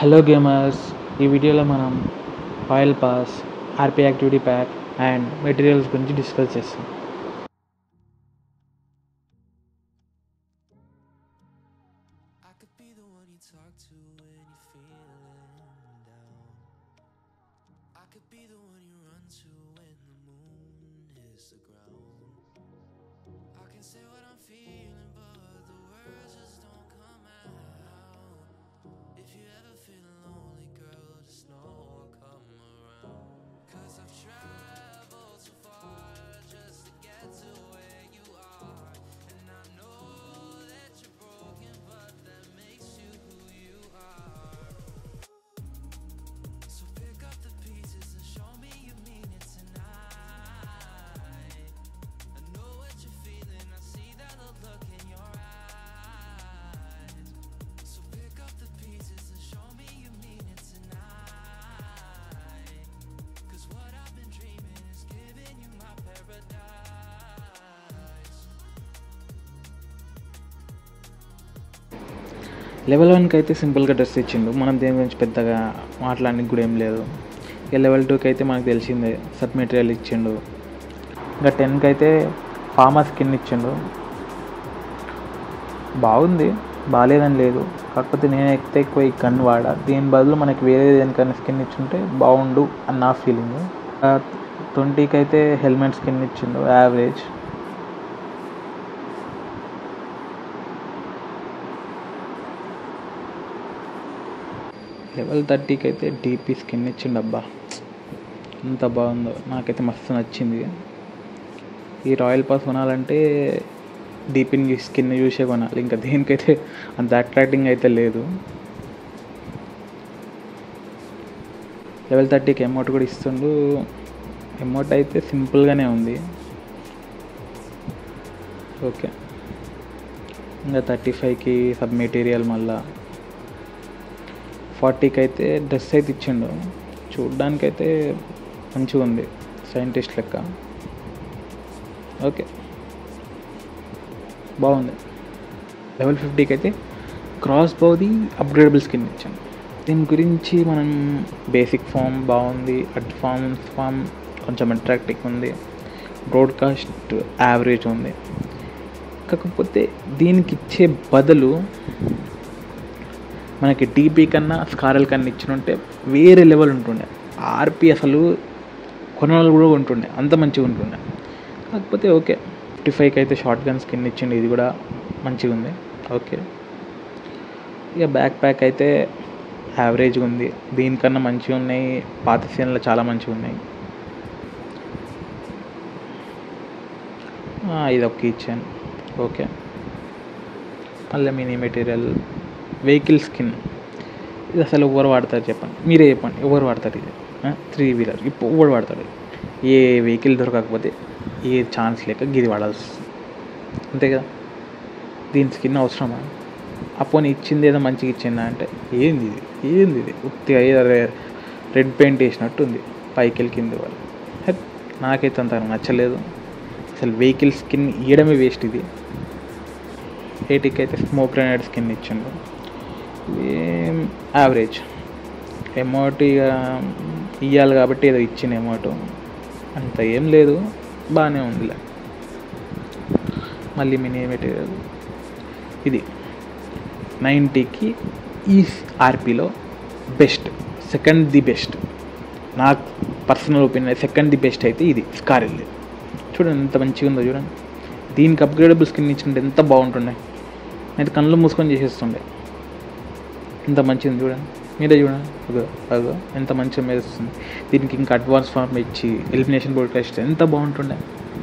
Hello gamers ఈ వీడియోలో మనం royal pass RP activity pack and materials గురించి డిస్కస్ చేస్తాం I could be the one you talk to when you're feeling down. I could be the one you run to when the moon hits the ground. I can say what I'm feeling, but the words just don't come out. If you ever feel lonely, girl, just know I'll come around. Cause I've traveled so far just to get to where you are. And I know that you're broken, but that makes you who you are. So pick up the pieces and show me you mean it tonight. I know what you're feeling, I see that look in your eyes. So pick up the pieces and show me you mean it tonight. Cause what I've been dreaming is giving you my paradise. Level వన్కి అయితే సింపుల్గా dress ఇచ్చిండు మనం దేని గురించి పెద్దగా మాట్లాడడానికి కూడా ఏం లేదు ఇక లెవెల్ టూకి అయితే మనకు తెలిసిందే సబ్ మెటీరియల్ ఇచ్చిండు ఇంకా టెన్కి అయితే ఫార్మర్ స్కిన్ ఇచ్చిండు బాగుంది బాగాలేదని లేదు కాకపోతే నేను ఎక్కితే ఎక్కువ ఈ గన్ వాడా దీని బదులు మనకి వేరే దేనికైనా స్కిన్ ఇచ్చుంటే బాగుండు అని నా ఫీలింగ్ ట్వంటీకి అయితే హెల్మెట్ స్కిన్ ఇచ్చిండు యావరేజ్ లెవెల్ థర్టీకి అయితే డీపీ స్కిన్ ఇచ్చిండు అబ్బా ఎంత బాగుందో నాకైతే మస్తు నచ్చింది ఈ రాయల్ పాస్ కొనాలంటే డీపీని స్కిన్ చూసే కొనాలి ఇంకా దేనికైతే అంత అట్రాక్టింగ్ అయితే లేదు లెవెల్ థర్టీకి అమౌంట్ కూడా ఇస్తుండు అమౌంట్ అయితే సింపుల్గానే ఉంది ఓకే ఇంకా థర్టీ ఫైవ్కి సబ్ మెటీరియల్ మళ్ళా ఫార్టీకి అయితే డ్రెస్ అయితే ఇచ్చిండు చూడ్డానికైతే మంచిగా ఉంది సైంటిస్ట్ లెక్క ఓకే బాగుంది లెవెల్ ఫిఫ్టీకి అయితే క్రాస్ బౌది అప్గ్రేడబుల్ స్కిన్ ఇచ్చాను దీని గురించి మనం బేసిక్ ఫామ్ బాగుంది అడ్వాన్స్ ఫామ్ కొంచెం అట్రాక్టివ్ ఉంది బ్రాడ్కాస్ట్ యావరేజ్ ఉంది కాకపోతే దీనికి ఇచ్చే బదులు మనకి డీపీ కన్నా స్కారల్ కన్నా ఇచ్చినుంటే వేరే లెవెల్ ఉంటుండే ఆర్పి అసలు కొనాలు కూడా ఉంటుండే అంత మంచిగా ఉంటుండే కాకపోతే ఓకే ఫిఫ్టీ ఫైవ్కి అయితే షార్ట్ గన్ స్కిన్ ఇచ్చిండు ఇది కూడా మంచిగా ఉంది ఓకే ఇక బ్యాక్ ప్యాక్ అయితే యావరేజ్గా ఉంది దీనికన్నా మంచిగా ఉన్నాయి పాత సీన్లో చాలా మంచిగా ఉన్నాయి ఆ, ఇది ఒక ఇచ్చాను ఓకే మళ్ళీ మినీ మెటీరియల్ వెహికల్ స్కిన్ ఇది అసలు ఎవరు వాడతారు చెప్పండి మీరే చెప్పండి ఎవరు వాడతారు ఇది త్రీ వీలర్ ఇప్పుడు ఎవరు వాడతాడు ఏ వెహికల్ దొరకకపోతే ఏ ఛాన్స్ లేక గిది వాడాల్సి వస్తుంది అంతే కదా దీని స్కిన్ అవసరమా అపోని ఇచ్చింది ఏదో మంచిగా ఇచ్చిందా అంటే ఏంది ఇది ఏంది ఇది ఉత్తిగా ఏదో రెడ్ పెయింట్ వేసినట్టు ఉంది పైకి వెళ్ళి కింది వాళ్ళు హెట్, నాకైతే అంత నచ్చలేదు అసలు వెహికల్ స్కిన్ ఇవ్వడమే వేస్ట్ ఇది ఎయిటీకి అయితే స్మోక్ గ్రెనేడ్ స్కిన్ ఇచ్చిండు ఏం యావరేజ్ అమౌంట్ ఇక ఇవ్వాలి కాబట్టి ఏదో ఇచ్చిన అమౌంట్ అంత ఏం లేదు బాగానే ఉందిలే మళ్ళీ మినీ మెటీరియల్ ఇది నైంటీకి ఈ ఆర్పీలో బెస్ట్ సెకండ్ ది బెస్ట్ నాకు personal opinion second the best అయితే ఇది స్కారిల్ చూడండి ఎంత మంచిగా ఉందో చూడండి దీనికి అప్గ్రేడబుల్ స్కిన్ ఇచ్చింటే ఎంత బాగుంటుండే అయితే కళ్ళు మూసుకొని చేసేస్తుండే ఎంత మంచిగా ఉంది చూడండి మీరే చూడండి అదో అదో ఎంత మంచిగా మెరుస్తుంది దీనికి ఇంకా అడ్వాన్స్ ఫార్మ్ ఇచ్చి ఎలిమినేషన్ బ్రాడ్కాస్ట్ ఎంత బాగుంటుండే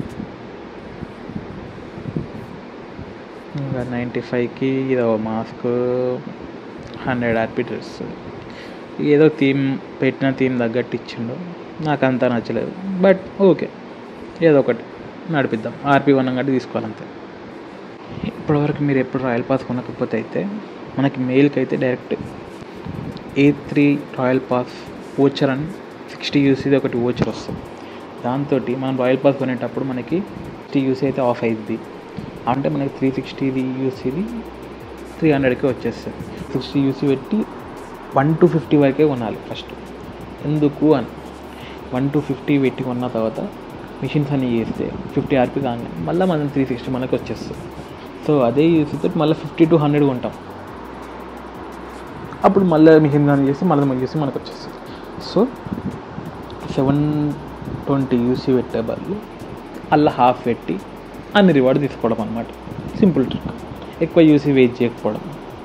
ఇంకా నైంటీ ఫైవ్కి ఇదో మాస్క్ హండ్రెడ్ ఆర్పీ డ్రెస్ ఏదో థీమ్ పెట్టిన థీమ్ తగ్గట్టు ఇచ్చిండు నాకు అంతా నచ్చలేదు బట్ ఓకే ఏదో ఒకటి నడిపిద్దాం ఆర్పీ వన్ గట్టి తీసుకోవాలంతే ఇప్పటివరకు మీరు ఎప్పుడు రాయల్ పాస్ కొనకపోతే అయితే మనకి మెయిల్కి అయితే direct A three royal pass voucher అని సిక్స్టీ యూసీది ఒకటి ఓచర్ వస్తుంది దాంతో మనం రాయల్ పాస్ కొనేటప్పుడు మనకి సిక్స్టీ యూసీ అయితే ఆఫ్ అయింది అంటే మనకి త్రీ సిక్స్టీది యూసీది త్రీ హండ్రెడ్కి వచ్చేస్తుంది సిక్స్టీ యూసీ పెట్టి వన్ టు ఫిఫ్టీ వరకే కొనాలి ఫస్ట్ ఎందుకు అని వన్ టు ఫిఫ్టీ పెట్టి కొన్న తర్వాత మిషన్స్ అన్ని చేస్తే ఫిఫ్టీ ఆర్పీ కాగానే మళ్ళీ మనం త్రీ సిక్స్టీ మనకి వచ్చేస్తుంది సో అదే యూసీతో మళ్ళీ ఫిఫ్టీ టు హండ్రెడ్ కొంటాం అప్పుడు మళ్ళీ మిషన్ కానీ చేసి మళ్ళీ మనకి చేసి మనకు వచ్చేస్తుంది సో సెవెన్ ట్వంటీ యూసీ పెట్టే బదులు అలా హాఫ్ పెట్టి అన్ని రివార్డ్ తీసుకోవడం అనమాట సింపుల్ ట్రిక్ ఎక్కువ యూసీ వెయిట్ చేయకపోవడం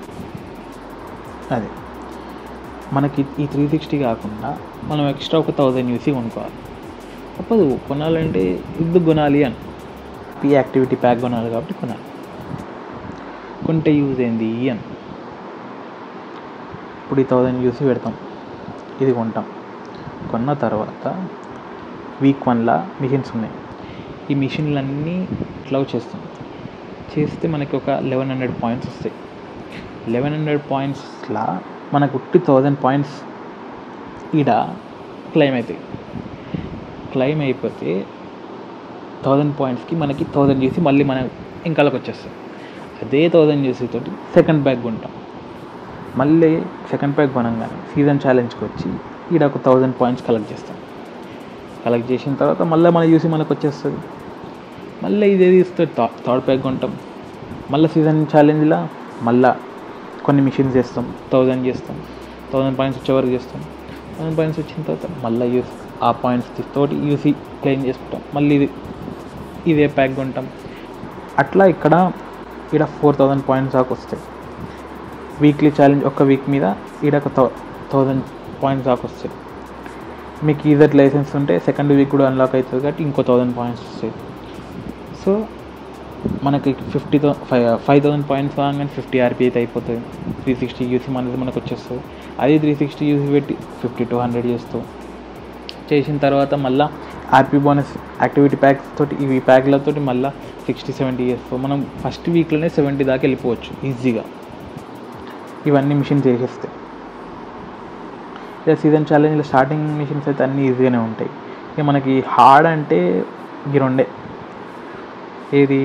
అది మనకి ఈ త్రీ సిక్స్టీ కాకుండా మనం ఎక్స్ట్రా ఒక థౌజండ్ యూసీ కొనుక్కోవాలి తప్పదు కొనాలంటే ఇది కొనాలి అని ఈ యాక్టివిటీ ప్యాక్ కొనాలి కాబట్టి కొనాలి కొంటే యూజ్ ఏంది అని ఇప్పుడు ఈ థౌజండ్ యూసీ పెడతాం ఇది కొంటాం కొన్న తర్వాత వీక్ వన్లా మిషన్స్ ఉన్నాయి ఈ మిషన్లన్నీ ఇట్లా చేస్తాం చేస్తే మనకి ఒక లెవెన్ హండ్రెడ్ పాయింట్స్ వస్తాయి లెవెన్ హండ్రెడ్ పాయింట్స్లా మనకు ఉట్టి థౌజండ్ పాయింట్స్ ఈడ క్లెయిమ్ అవుతాయి క్లెయిమ్ అయిపోతే థౌజండ్ పాయింట్స్కి మనకి థౌజండ్ చేసి మళ్ళీ మన ఇంకాలకు వచ్చేస్తాం అదే థౌజండ్ చేసి తోటి సెకండ్ బ్యాగ్ కొంటాం మళ్ళీ సెకండ్ ప్యాక్ కొనంగానే సీజన్ ఛాలెంజ్కి వచ్చి ఈడ ఒక థౌజండ్ పాయింట్స్ కలెక్ట్ చేస్తాం కలెక్ట్ చేసిన తర్వాత మళ్ళీ మన చూసి మనకు వచ్చేస్తుంది మళ్ళీ ఇదే తీస్తే థర్డ్ ప్యాక్ కొంటాం మళ్ళీ సీజన్ ఛాలెంజ్లో మళ్ళీ కొన్ని మిషన్స్ చేస్తాం థౌజండ్ చేస్తాం థౌజండ్ పాయింట్స్ వచ్చే వరకు చేస్తాం థౌజండ్ పాయింట్స్ వచ్చిన తర్వాత మళ్ళీ యూస్ ఆ పాయింట్స్ తోటి యూసీ క్లెయిమ్ చేసుకుంటాం మళ్ళీ ఇది ఇదే ప్యాక్ కొంటాం అట్లా ఇక్కడ ఇక్కడ ఫోర్ థౌజండ్ పాయింట్స్ దాకా వస్తాయి వీక్లీ ఛాలెంజ్ ఒక వీక్ మీద ఈడ ఒక థౌ థౌజండ్ పాయింట్స్ దాకా వస్తాయి మీకు ఈజర్ లైసెన్స్ ఉంటే సెకండ్ వీక్ కూడా అన్లాక్ అవుతుంది కాబట్టి ఇంకో థౌజండ్ పాయింట్స్ వస్తాయి సో మనకి fifty thou five five thousand points కాగానే ఫిఫ్టీ ఆర్పీ అయితే అయిపోతుంది త్రీ సిక్స్టీ యూసీ మనది మనకు వచ్చేస్తుంది అది త్రీ సిక్స్టీ యూసీ పెట్టి ఫిఫ్టీ టూ హండ్రెడ్ చేస్తావు చేసిన తర్వాత మళ్ళీ ఆర్పీ బోనస్ యాక్టివిటీ ప్యాక్స్ తోటి ఇవి ప్యాక్లతో మళ్ళీ సిక్స్టీ సెవెంటీ చేస్తావు మనం ఫస్ట్ వీక్లోనే సెవెంటీ దాకా వెళ్ళిపోవచ్చు ఈజీగా ఇవన్నీ మిషన్ చేసేస్తాయి ఇక సీజన్ ఛాలెంజ్లో స్టార్టింగ్ మిషన్స్ అయితే అన్నీ ఈజీగానే ఉంటాయి ఇక మనకి హార్డ్ అంటే ఈ రెండే ఏది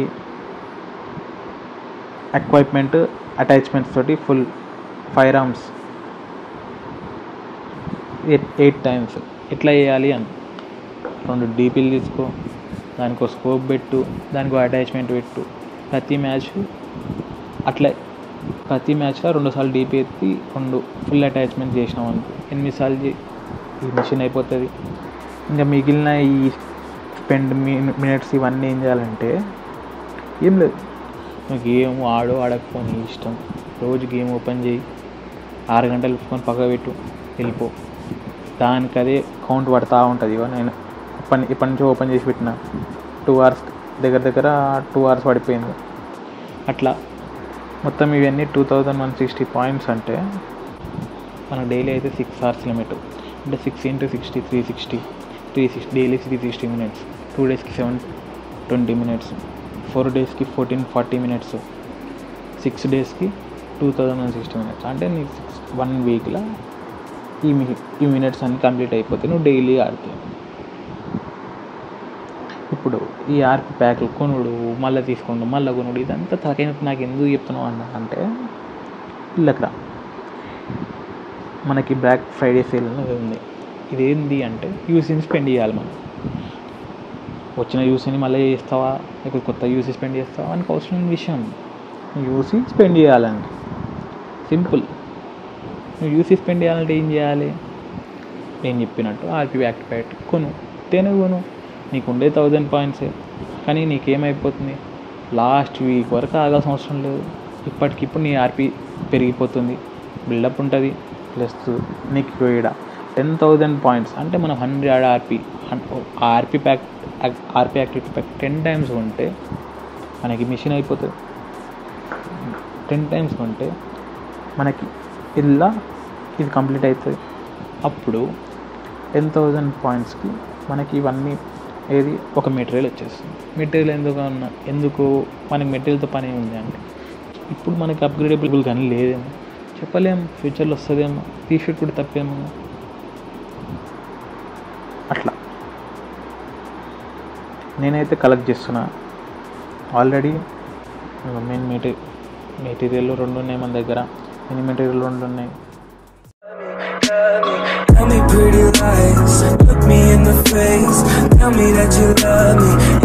ఎక్వైప్మెంట్ అటాచ్మెంట్స్ తోటి full firearms eight times ఎట్లా చేయాలి అని రెండు డీపీలు తీసుకో దానికో స్కోప్ పెట్టు దానికో అటాచ్మెంట్ పెట్టు ప్రతి మ్యాచ్ అట్లా ప్రతి మ్యాచ్లో రెండుసార్లు డీపీ ఎత్తి రెండు ఫుల్ అటాచ్మెంట్ చేసినాం అనుకో ఎనిమిది సార్లు చే- ఈ మిషన్ అయిపోతుంది ఇంకా మిగిలిన ఈ స్పెండ్ మినిట్స్ ఇవన్నీ ఏం చేయాలంటే ఏం లేదు నువ్వు గేమ్ ఆడు ఆడకపోని నీ ఇష్టం రోజు గేమ్ ఓపెన్ చేయి ఆరు గంటలు ఫోన్ పక్క పెట్టు వెళ్ళిపో దానికి అదే కౌంట్ పడతా ఉంటుంది ఇవో నేను ఇప్పటి ఇప్పటి నుంచి ఓపెన్ చేసి పెట్టిన టూ అవర్స్ దగ్గర దగ్గర టూ అవర్స్ పడిపోయింది అట్లా మొత్తం ఇవన్నీ two thousand one sixty points అంటే మన డైలీ అయితే సిక్స్ అవర్స్ లిమిట్ అంటే six into sixty three sixty three sixty daily three sixty minutes two డేస్కి సెవెన్ ట్వంటీ మినిట్స్ ఫోర్ డేస్కి ఫోర్టీన్ ఫార్టీ మినిట్స్ సిక్స్ డేస్కి two thousand one sixty minutes అంటే నీకు six one వీక్లో ఈ మీ ఈ మినిట్స్ అన్ని కంప్లీట్ అయిపోతాయి నువ్వు డైలీ ఆడుతావు ఇప్పుడు ఈ ఆర్పి ప్యాక్లు కొనుడు మళ్ళీ తీసుకోండు మళ్ళీ కొనుడు ఇదంతా తలకైన నాకు ఎందుకు చెప్తున్నావు అన్న అంటే ఇళ్ళకి రా మనకి బ్లాక్ ఫ్రైడే సేల్ అనేది ఉంది ఇదేంటి అంటే యూసీని స్పెండ్ చేయాలి మనం వచ్చిన యూసీని మళ్ళీ చేస్తావా లేకపోతే కొత్త యూసీ స్పెండ్ చేస్తావా అని అవసరం లేని విషయం యూసీ స్పెండ్ చేయాలండి సింపుల్ నువ్వు యూసీ స్పెండ్ చేయాలంటే ఏం చేయాలి నేను చెప్పినట్టు ఆర్పీ యాక్టివేట్ కొను తేనె కొను నీకు ఉండే థౌజండ్ పాయింట్సే కానీ నీకేమైపోతుంది లాస్ట్ వీక్ వరకు ఆగాల్సిన అవసరం లేదు ఇప్పటికిప్పుడు నీ ఆర్పీ పెరిగిపోతుంది బిల్డప్ ఉంటుంది ప్లస్ నీకు ఇక్కడ టెన్ థౌజండ్ పాయింట్స్ అంటే మనం hundred RP RP pack RP activity pack ten times ఉంటే మనకి మిషన్ అయిపోతుంది టెన్ టైమ్స్ ఉంటే మనకి ఇలా ఇది కంప్లీట్ అవుతుంది అప్పుడు టెన్ థౌజండ్ పాయింట్స్కి మనకి ఇవన్నీ ఏది ఒక మెటీరియల్ వచ్చేస్తుంది మెటీరియల్ ఎందుకు అన్న ఎందుకు మనకి మెటీరియల్తో పని ఉంది అంటే ఇప్పుడు మనకి అప్గ్రేడబుల్ కానీ లేదేమో చెప్పలేం ఫ్యూచర్లో వస్తుందేమో తీసేటప్పుడు తప్పేమో అట్లా నేనైతే కలెక్ట్ చేస్తున్నా ఆల్రెడీ మెయిన్ మెటీ మెటీరియల్ రెండు ఉన్నాయి మన దగ్గర మినీ మెటీరియల్ రెండు ఉన్నాయి Tell me pretty lies, look me in the face. Tell me that you love me,